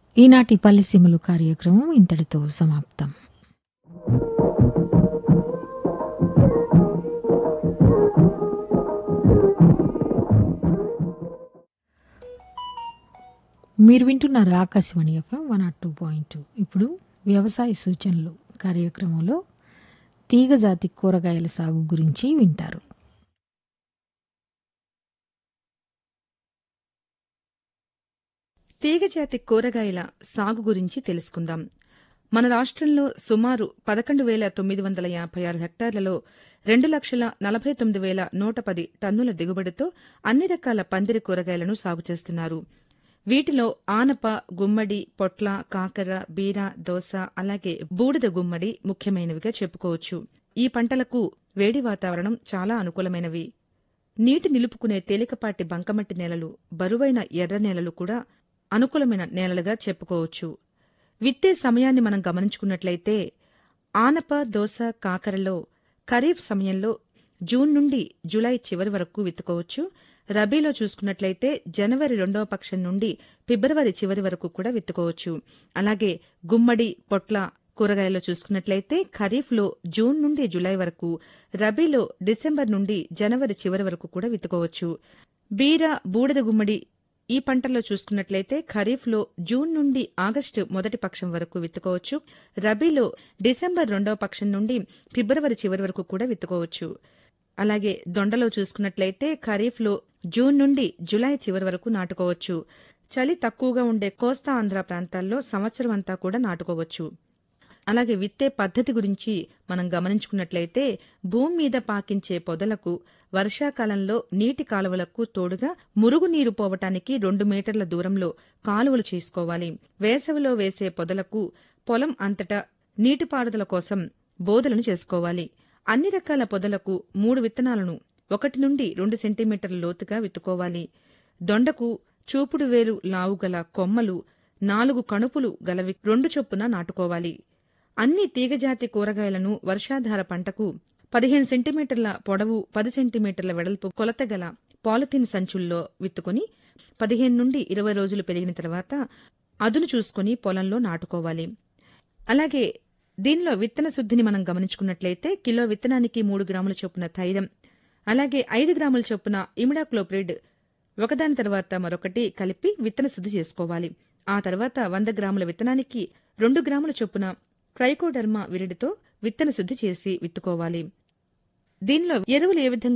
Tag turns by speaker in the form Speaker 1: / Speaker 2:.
Speaker 1: ఈనాటి పల్లెసీమలు కార్యక్రమం ఇంతటితో సమాప్తం మీరు వింటున్నారు Akashvani FM one nought two point two ఇప్పుడు వ్యవసాయ సూచనలు కార్యక్రమంలో తీగజాతి కూరగాయల సాగు గురించి వింటారు
Speaker 2: తీగజాతి కూరగాయల సాగు గురించి తెలుసుకుందాం మన రాష్ట్రంలో సుమారు పదకొండు వేల తొమ్మిది వందల యాభై ఆరు హెక్టార్లలో రెండు లక్షల నలభై తొమ్మిది వేల నూట పది టన్నుల దిగుబడితో అన్ని రకాల పందిరి కూరగాయలను సాగు చేస్తున్నారు వీటిలో ఆనప గుమ్మడి పొట్ల కాకర బీర దోస అలాగే బూడిద గుమ్మడి ముఖ్యమైనవిగా చెప్పుకోవచ్చు ఈ పంటలకు వేడి వాతావరణం చాలా అనుకూలమైనవి నీటి నిలుపుకునే తేలికపాటి బంకమట్టి నేలలు బరువైన ఎర్ర నేలలు కూడా అనుకూలమైన నేలలుగా చెప్పుకోవచ్చు విత్తే సమయాన్ని మనం గమనించుకున్నట్లయితే ఆనప దోస కాకరలో ఖరీఫ్ సమయంలో జూన్ నుండి జూలై చివరి వరకు విత్తుకోవచ్చు రబీలో చూసుకున్నట్లయితే జనవరి రెండవ పక్షం నుండి ఫిబ్రవరి చివరి వరకు కూడా విత్తుకోవచ్చు అలాగే గుమ్మడి పొట్ల కూరగాయల్లో చూసుకున్నట్లయితే ఖరీఫ్లో జూన్ నుండి జూలై వరకు రబీలో డిసెంబర్ నుండి జనవరి చివరి వరకు కూడా విత్తుకోవచ్చు బీర బూడిద గుమ్మడి ఈ పంటల్లో చూసుకున్నట్లయితే ఖరీఫ్లో జూన్ నుండి ఆగస్టు మొదటి పక్షం వరకు విత్తుకోవచ్చు రబీలో డిసెంబర్ రెండవ పక్షం నుండి ఫిబ్రవరి చివరి వరకు కూడా విత్తుకోవచ్చు అలాగే దొండలో చూసుకున్నట్లయితే ఖరీఫ్లో జూన్ నుండి జులై చివరి వరకు నాటుకోవచ్చు చలి తక్కువగా ఉండే కోస్తా ఆంధ్ర ప్రాంతాల్లో సంవత్సరం అంతా కూడా నాటుకోవచ్చు అలాగే విత్తే పద్ధతి గురించి మనం గమనించుకున్నట్లయితే భూమి మీద పాకించే పొదలకు వర్షాకాలంలో నీటి కాలువలకు తోడుగా మురుగునీరు పోవటానికి రెండు మీటర్ల దూరంలో కాలువలు చేసుకోవాలి వేసవిలో వేసే పొదలకు పొలం అంతటా నీటిపారుదల కోసం బోదలను చేసుకోవాలి అన్ని రకాల పొదలకు మూడు విత్తనాలను ఒకటి నుండి రెండు సెంటీమీటర్ల లోతుగా విత్తుకోవాలి దొండకు చూపుడు వేరు లావుగల కొమ్మలు నాలుగు కణుపులు గలవి రెండు చొప్పున నాటుకోవాలి అన్ని తీగజాతి కూరగాయలను వర్షాధార పంటకు పదిహేను సెంటీమీటర్ల పొడవు పది సెంటీమీటర్ల వెడల్పు కొలత గల పాలిథిన్ సంచుల్లో విత్తుకొని పదిహేను నుండి ఇరవై రోజులు పెరిగిన తర్వాత అదును చూసుకుని పొలంలో నాటుకోవాలి అలాగే దీనిలో విత్తన శుద్ధిని మనం గమనించుకున్నట్లయితే కిలో విత్తనానికి మూడు గ్రాముల చొప్పున థైరం అలాగే ఐదు గ్రాముల చొప్పున ఇమిడాక్లోప్రిడ్ ఒకదాని తర్వాత మరొకటి కలిపి విత్తన శుద్ధి చేసుకోవాలి ఆ తర్వాత వంద గ్రాముల విత్తనానికి రెండు గ్రాముల చొప్పున ట్రైకోడర్మా విరిడితో విత్తన శుద్ధి చేసి విత్తుకోవాలి దీనిలో ఎరువులు ఏ విధంగా